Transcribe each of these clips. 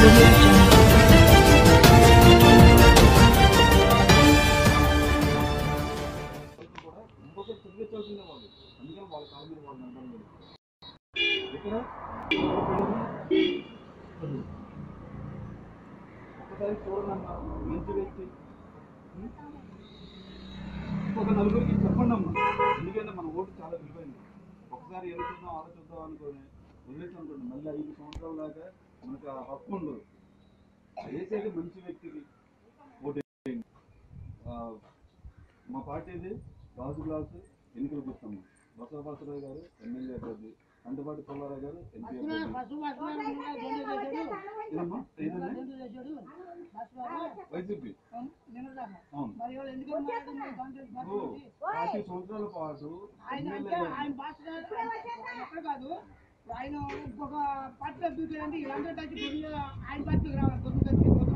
audio jungle. కూడా ఇంకొకటి చదివించాల్సిందే వాళ్ళు అందుకని వాళ్ళ కాళ్ళ మీద వాళ్ళు నమ్మడం లేదు ఇక్కడ ఒకసారి చూడండి అమ్మా మంచి వ్యక్తి ఉం? ఒక నలుగురికి చెప్పండి అమ్మా ఎందుకంటే మన ఓటు చాలా విలువైంది ఒకసారి ఏదో చూద్దాం ఆలో చూద్దాం అనుకొని వదిలేసి అనుకోండి మళ్ళీ ఐదు సంవత్సరాల దాకా మనకు ఆ హక్కు ఉండదు వేసేది మంచి వ్యక్తికి ఓటు వేయండి. ఆ, మా పార్టీది రాజు గ్లాసు ఎన్నికలు కూర్చున్నాము బసవరాజరావు గారు ఎమ్మెల్యే అభ్యర్థి అంటుబాటి పుల్లారావు గారు ఎంపీ అభ్యర్థి ఏదమ్మా ఏదండి వైసీపీ అవును ఓ, పార్టీ సంవత్సరాల పాటు ఎమ్మెల్యే గారు కాదు ఆయన ఇంకొక పార్టీలో దూకారంటే వీళ్ళందరూ కలిసి కొద్దిగా ఆయన పార్టీకి రావాలి కొద్దిగా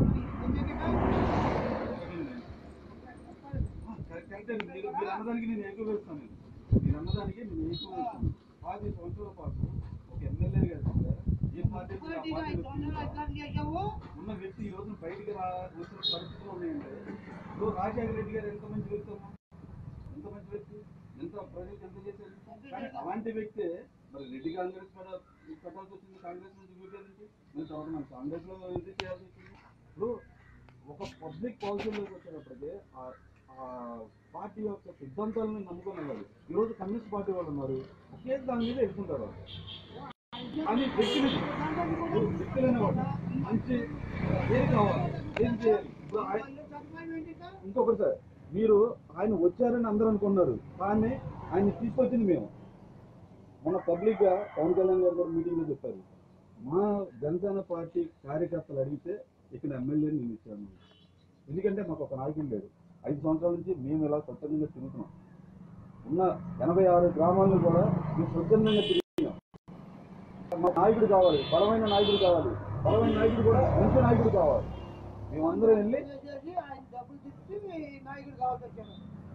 కరెక్టే మీరు మీరు అన్నదానికి నేను ఏకీభవిస్తాను మీరు అన్నదానికి నేను ఏకీభవిస్తాను పార్టీ సంవత్సరాల పాటు ఒక ఎమ్మెల్యే గారు ఏ పార్టీ నుంచి ఆ పార్టీ వ్యక్తి ఉన్న వ్యక్తి ఈ రోజున బయటికి రా వచ్చిన పరిస్థితులు ఉన్నాయంటే ఇప్పుడు రాజశేఖర రెడ్డి గారు ఎంత మంచి వ్యక్తి అమ్మా ఎంత మంచి వ్యక్తి ఎంత ప్రజలకు ఎంత చేశారు కానీ అలాంటి వ్యక్తి మరి రెడ్డి కాంగ్రెస్ కూడా పెట్టాల్సి వచ్చింది కాంగ్రెస్ నుంచి విభేదించి మరి తర్వాత మన కాంగ్రెస్ లో ఇది చేయాల్సి వచ్చింది ఇప్పుడు ఒక పబ్లిక్ పాలసీలోకి వచ్చేటప్పటికి ఆ- ఆ పార్టీ యొక్క సిద్ధాంతాలను నమ్ముకునే వాళ్ళు ఈరోజు కమ్యూనిస్ట్ పార్టీ వాళ్ళు ఉన్నారు ఒకే దాని మీద ఎదుర్కొంటారు వాళ్ళు. కానీ వ్యక్తులు వ్యక్తులైన వాళ్ళు మంచి ఏది కావాలి ఏం చేయాలి ఇప్పుడు ఆయన- ఇంకొకటి సార్ మీరు ఆయన వచ్చారని అందరూ అనుకున్నారు కానీ ఆయన తీసుకొచ్చింది మేము మొన్న పబ్లిక్ గా పవన్ కళ్యాణ్ గారు కూడా మీటింగ్ లో చెప్పారు మా జనసేన పార్టీ కార్యకర్తలు అడిగితే ఇక్కడ ఎమ్మెల్యే నేను ఇచ్చాను ఎందుకంటే మాకు ఒక నాయకుడు లేడు ఐదు సంవత్సరాల నుంచి మేము ఇలా స్వచ్ఛందంగా తిరుగుతున్నాం ఉన్న ఎనభై ఆరు గ్రామాలను కూడా మేము స్వచ్ఛందంగా తిరిగినాం మా నాయకుడు కావాలి బలమైన నాయకుడు కావాలి బలమైన నాయకుడు కూడా మంచి నాయకుడు కావాలి మేమందరం వెళ్ళి ఆయన డబ్బులు తిప్పి నాయకుడు కావాల్సి వచ్చారు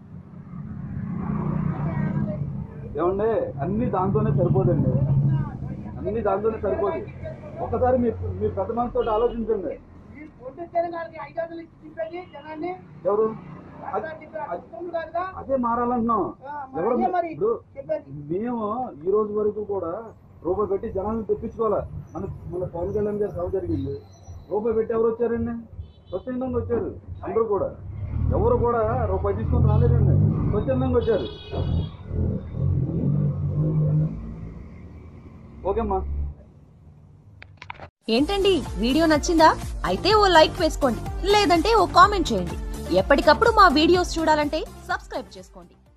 ఏమండి అన్ని దాంతోనే సరిపోదండి అన్ని దాంతోనే సరిపోదు ఒకసారి మీ మీ పెద్ద మనసుతో ఆలోచించండి మీరు పొద్దున్న గారికి ఐదు వందలు ఇచ్చి తిప్పండి జనాన్ని ఎవరు అట్లా తిప్పారు. అది ఉత్తముడు కాదుగా? అదే మారాలంటున్నాం ఆ, మరి ఎవరు అదే మరి ఇప్పుడు చెప్పండి మేము ఈ రోజు వరకు కూడా రూపాయి పెట్టి జనాలను తెప్పించుకోవాలా మన మన పవన్ కళ్యాణ్ గారు సభ జరిగింది రూపాయి పెట్టి ఎవరు వచ్చారండి స్వచ్ఛందంగా వచ్చారు అందరూ కూడా ఎవరు కూడా రూపాయి తీసుకొని రాలేదండి స్వచ్ఛందంగా వచ్చారు ఓకేమ్మా ఏంటండి వీడియో నచ్చిందా అయితే ఓ లైక్ వేసుకోండి లేదంటే ఓ కామెంట్ చేయండి ఎప్పటికప్పుడు మా వీడియోస్ చూడాలంటే సబ్స్క్రైబ్ చేసుకోండి